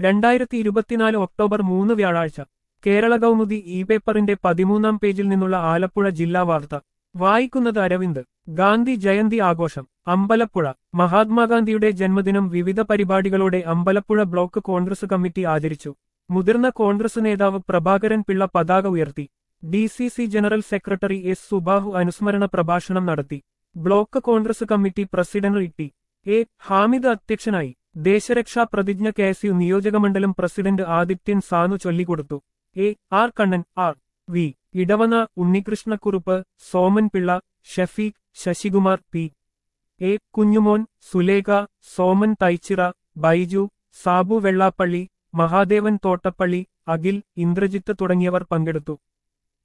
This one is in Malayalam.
രണ്ടായിരത്തി ഇരുപത്തിനാല് ഒക്ടോബർ മൂന്ന് വ്യാഴാഴ്ച കേരള കൗമുദി ഇ പേപ്പറിന്റെ പതിമൂന്നാം പേജിൽ നിന്നുള്ള ആലപ്പുഴ ജില്ലാ വാർത്ത വായിക്കുന്നത് അരവിന്ദ് ഗാന്ധി ജയന്തി ആഘോഷം അമ്പലപ്പുഴ മഹാത്മാഗാന്ധിയുടെ ജന്മദിനം വിവിധ പരിപാടികളോടെ അമ്പലപ്പുഴ ബ്ലോക്ക് കോൺഗ്രസ് കമ്മിറ്റി ആചരിച്ചു മുതിർന്ന കോൺഗ്രസ് നേതാവ് പ്രഭാകരൻ പിള്ള പതാക ഉയർത്തി D C C general secretary S Subahu അനുസ്മരണ പ്രഭാഷണം നടത്തി block Congress committee president T A Hamid അധ്യക്ഷനായി ദേശരക്ഷാ പ്രതിജ്ഞ കെ എസ് യു നിയോജകമണ്ഡലം പ്രസിഡന്റ് ആദിത്യൻ സാനു ചൊല്ലിക്കൊടുത്തു A R Kannan R V Edavana Unnikrishnakkurup Soman Pillai Shafeeq Sasikumar P A Kunjumon Sulekha Soman Thaichira Baiju Sabu Vellappally Mahadevan Thottappally Akhil Indrajith തുടങ്ങിയവർ പങ്കെടുത്തു